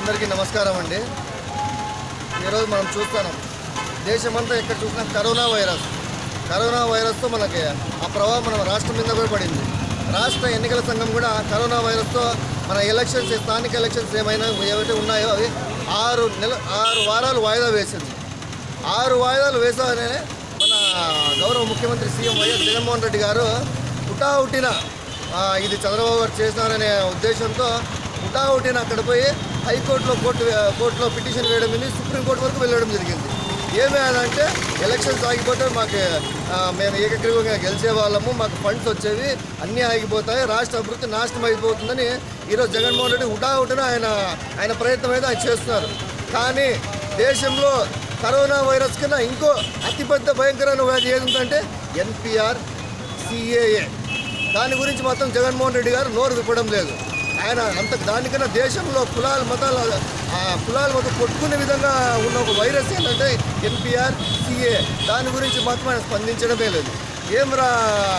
అందరికీ నమస్కారం అండి ఈరోజు మనం చూస్తున్నాం దేశమంతా ఎక్కడ చూసినా కరోనా వైరస్ కరోనా వైరస్తో మనకి ఆ ప్రభావం మన రాష్ట్రం మీద కూడా పడింది రాష్ట్ర ఎన్నికల సంఘం కూడా కరోనా వైరస్తో మన ఎలక్షన్స్ స్థానిక ఎలక్షన్స్ ఏమైనా ఏవైతే ఉన్నాయో అవి ఆరు నెల ఆరు వారాలు వాయిదా వేసింది ఆరు వాయిదాలు వేసామనే మన గౌరవ ముఖ్యమంత్రి సీఎం వైఎస్ జగన్మోహన్ రెడ్డి గారు హుటాహుటిన ఆ, ఇది చంద్రబాబు గారు చేసినారనే ఉద్దేశంతో హుటాహుటిన అక్కడ పోయి హైకోర్టులో కోర్టు కోర్టులో పిటిషన్ వేయడం మీద సుప్రీంకోర్టు వరకు వెళ్ళడం జరిగింది ఏమేదంటే ఎలక్షన్స్ ఆగిపోతే మాకు ఆ, మేము ఏకగ్రీవంగా గెలిచే వాళ్ళము మాకు ఫండ్స్ వచ్చేవి అన్నీ ఆగిపోతాయి రాష్ట్ర అభివృద్ధి నాశనం అయిపోతుందని ఈరోజు జగన్మోహన్ రెడ్డి హుటాహుటిన ఆయన ఆయన ప్రయత్నం అయితే ఆయన చేస్తున్నారు కానీ దేశంలో కరోనా వైరస్ కన్నా ఇంకో అతిపెద్ద భయంకరమైన వ్యాధి ఏది ఉందంటే ఎన్పిఆర్ సిఏఏ దాని గురించి మాత్రం జగన్మోహన్ రెడ్డి గారు నోరు విప్పడం లేదు ఆయన అంత దానికన్నా దేశంలో కులాల మతాలు ఆ కులాలు మొత్తం కొట్టుకునే విధంగా ఉన్న ఒక వైరస్ ఏంటంటే ఎన్పిఆర్ సిఏ దాని గురించి మాత్రం ఆయన స్పందించడమే లేదు ఏం రా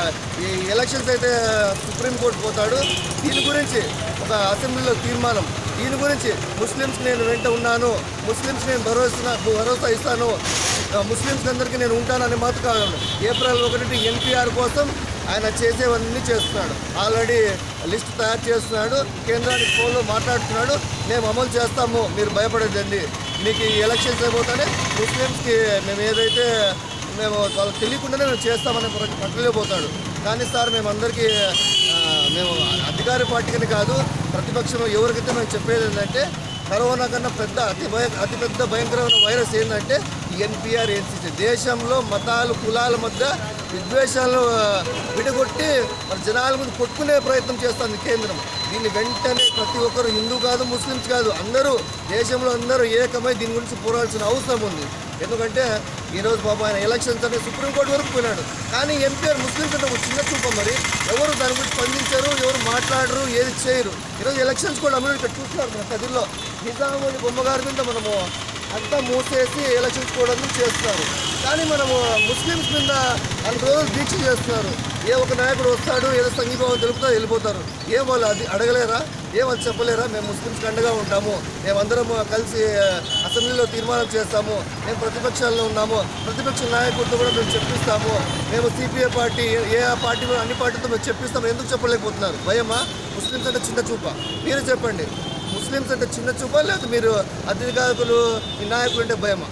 ఈ ఎలక్షన్స్ అయితే సుప్రీంకోర్టు పోతాడు దీని గురించి ఒక అసెంబ్లీలో తీర్మానం దీని గురించి ముస్లిమ్స్ నేను వెంట ఉన్నాను ముస్లిమ్స్ నేను భరోసా భరోసా ఇస్తాను ఆ, ముస్లిమ్స్ అందరికీ నేను ఉంటానని మాత్రం కాదు ఏప్రిల్ ఒకటి ఎన్పిఆర్ కోసం ఆయన చేసేవన్నీ చేస్తున్నాడు ఆల్రెడీ లిస్ట్ తయారు చేస్తున్నాడు కేంద్రానికి ఫోన్లో మాట్లాడుతున్నాడు మేము అమలు చేస్తాము మీరు భయపడేదండి మీకు ఈ ఎలక్షన్స్ అయిపోతానే ముస్లిమ్స్కి మేము ఏదైతే మేము వాళ్ళకి తెలియకుండానే మేము చేస్తామని పట్టులో పోతాడు కానీ సార్ మేమందరికీ ఆ, మేము అధికార పార్టీకని కాదు ప్రతిపక్షం ఎవరికైతే మేము చెప్పేది ఏంటంటే కరోనా కన్నా పెద్ద అతి భయ అతిపెద్ద భయంకరమైన వైరస్ ఏంటంటే ఎన్పిఆర్ ఎన్సీసీ దేశంలో మతాలు కులాల మధ్య విద్వేషాలు ఆ, విడగొట్టి మన జనాల ముందు కొట్టుకునే ప్రయత్నం చేస్తుంది కేంద్రం దీన్ని వెంటనే ప్రతి ఒక్కరు హిందూ కాదు ముస్లిమ్స్ కాదు అందరూ దేశంలో అందరూ ఏకమై దీని గురించి పోరాడాల్సిన అవసరం ఉంది ఎందుకంటే ఈరోజు బాబు ఆయన ఎలక్షన్స్ అనేది సుప్రీంకోర్టు వరకు పోయినాడు కానీ ఎంపీఆర్ ముస్లిమ్స్ అంటే ఒక చిన్న చూప మరి ఎవరు దాని గురించి స్పందించరు ఎవరు మాట్లాడరు ఏది చేయరు ఈరోజు ఎలక్షన్స్ కూడా అందరూ ఇక్కడ చూస్తున్నారు మన కదిలో నిజాముడి బొమ్మగారి మీద మనము అంతా మూసేసి ఎలక్షన్స్ కూడా చేస్తున్నారు కానీ మనము ముస్లిమ్స్ మీద నాలుగు రోజులు దీక్ష చేస్తున్నారు ఏ ఒక నాయకుడు వస్తాడు ఏదో సంఘీభావం తెలుపుతా వెళ్ళిపోతారు ఏం వాళ్ళు అది అడగలేరా ఏం వాళ్ళు చెప్పలేరా మేము ముస్లిమ్స్కి అండగా ఉంటాము మేమందరం కలిసి ఆ, అసెంబ్లీలో తీర్మానం చేస్తాము మేము ప్రతిపక్షాల్లో ఉన్నాము ప్రతిపక్ష నాయకుడితో కూడా మేము చెప్పిస్తాము మేము సిపిఐ పార్టీ ఏ ఆ పార్టీ కూడా అన్ని పార్టీతో మేము చెప్పిస్తాము ఎందుకు చెప్పలేకపోతున్నారు భయమా ముస్లిమ్స్ అంటే చిన్న చూప మీరు చెప్పండి ముస్లిమ్స్ అంటే చిన్న చూప లేదా మీరు అధికారులు ఈ నాయకులు అంటే భయమా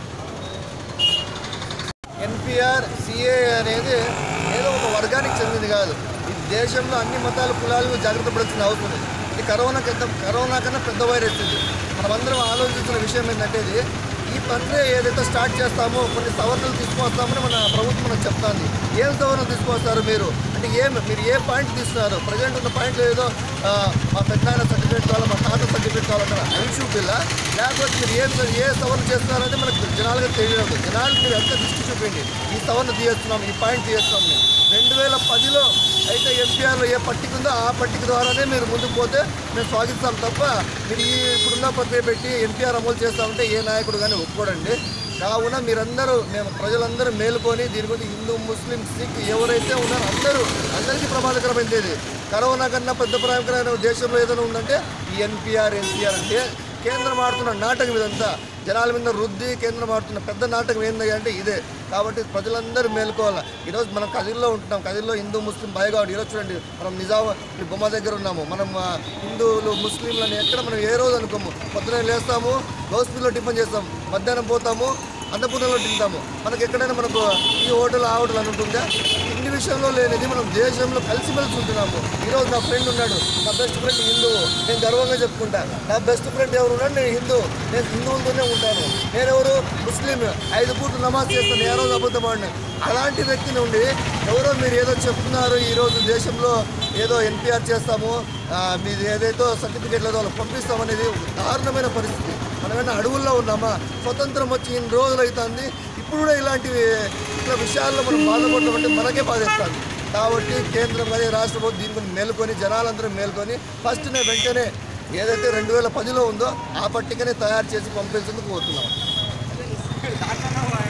ఎన్పిఆర్ సిఏ అనేది ఏదో ఒక వర్గానికి చెందింది కాదు ఇది దేశంలో అన్ని మతాల కులాలను జాగ్రత్త పడాల్సిన అవసరం ఉంది ఇది కరోనా కన్నా కరోనా కన్నా పెద్ద వైరస్ ఇది మనమందరం ఆలోచించిన విషయం ఏంటంటే ఇది ఈ ప్రక్రియ ఏదైతే స్టార్ట్ చేస్తామో కొన్ని సవరణలు తీసుకొస్తామని మన ప్రభుత్వం మనకు చెప్తాంది ఏం సవరణలు తీసుకొస్తారు మీరు అంటే ఏం మీరు ఏ పాయింట్ తీస్తున్నారు ప్రజెంట్ ఉన్న పాయింట్ ఏదో ఆ, మా పెద్ద సర్టిఫికేట్ కావాలి మా తాత సర్టిఫికేట్ కావాలంటారా అవి చూపిల్లా లేకపోతే మీరు ఏ ఏ సవరణ చేస్తున్నారనేది మనకు జనాలుగా తెలియడం లేదు జనాలకు మీరు ఎంత దృష్టి చూపిండి ఈ సవరణ తీస్తున్నాం ఈ పాయింట్ తీస్తున్నాం మేము రెండు వేల పదిలో అయితే ఎన్పిఆర్లో ఏ పట్టిక ఉందో ఆ పట్టిక ద్వారానే మీరు ముందుకు పోతే మేము స్వాగతిస్తాం తప్ప మీరు ఈ ఇప్పుడున్న ప్రక్రియ పెట్టి ఎన్పిఆర్ అమలు చేస్తామంటే ఏ నాయకుడు కానీ ఒప్పుకోడండి కావున మీరందరూ మేము ప్రజలందరూ మేలుకొని దీని గురించి హిందూ ముస్లిం సిక్ ఎవరైతే ఉన్నారో అందరూ అందరికీ ప్రమాదకరమైనది ఇది కరోనా కన్నా పెద్ద ప్రమాదకరమైన దేశంలో ఏదైనా ఉందంటే ఈ ఎన్పిఆర్ ఎన్పిఆర్ అంటే కేంద్రం ఆడుతున్న నాటకం ఇదంతా జనాల మీద రుద్ది కేంద్రం ఆడుతున్న పెద్ద నాటకం ఏంది అంటే ఇదే కాబట్టి ప్రజలందరూ మేల్కోవాలి ఈరోజు మనం కదిర్లో ఉంటున్నాం కదిర్లో హిందూ ముస్లిం భయగాడు ఈరోజు చూడండి మనం నిజాం ఈ బొమ్మ దగ్గర ఉన్నాము మనం ఆ, హిందువులు ముస్లింలని ఎక్కడ మనం ఏ రోజు అనుకోము పొద్దున లేస్తాము హోస్పిటల్లో టిఫిన్ చేస్తాం మధ్యాహ్నం పోతాము అన్నపూర్ణలో తింటాము మనకి ఎక్కడైనా మనకు ఈ హోటల్ ఆ హోటల్ అని ఉంటుందా ఇన్ని విషయంలో లేనిది మనం దేశంలో కలిసిమెలిసి ఉంటున్నాము ఈరోజు నా ఫ్రెండ్ ఉన్నాడు నా బెస్ట్ ఫ్రెండ్ హిందూ నేను గర్వంగా చెప్పుకుంటా నా బెస్ట్ ఫ్రెండ్ ఎవరు ఉన్నాడు నేను హిందూ నేను హిందువులతోనే ఉంటాను నేనెవరు ముస్లిం ఐదు పూట్లు నమాజ్ చేస్తాను ఏ రోజు అబద్ధం ఆడినా అలాంటి వ్యక్తిని ఉండి ఎవరో మీరు ఏదో చెప్తున్నారు ఈరోజు దేశంలో ఏదో ఎన్పిఆర్ చేస్తాము ఆ, మీది ఏదైతే సర్టిఫికేట్ లేదో వాళ్ళకి పంపిస్తామనేది ఒక దారుణమైన పరిస్థితి మనమేనా అడవుల్లో ఉన్నామా స్వతంత్రం వచ్చి ఇన్ని రోజులు అవుతుంది ఇప్పుడు కూడా ఇలాంటివి ఇట్లా విషయాల్లో మనం బాధపడడం అంటే మనకే బాధేస్తుంది కాబట్టి కేంద్రం కానీ రాష్ట్ర ప్రభుత్వం దీని గురించి మేలుకొని జనాలందరూ మేలుకొని ఫస్ట్నే వెంటనే ఏదైతే రెండు వేల పదిలో ఉందో ఆ పట్టికనే తయారు చేసి పంపించేందుకు పోతున్నాం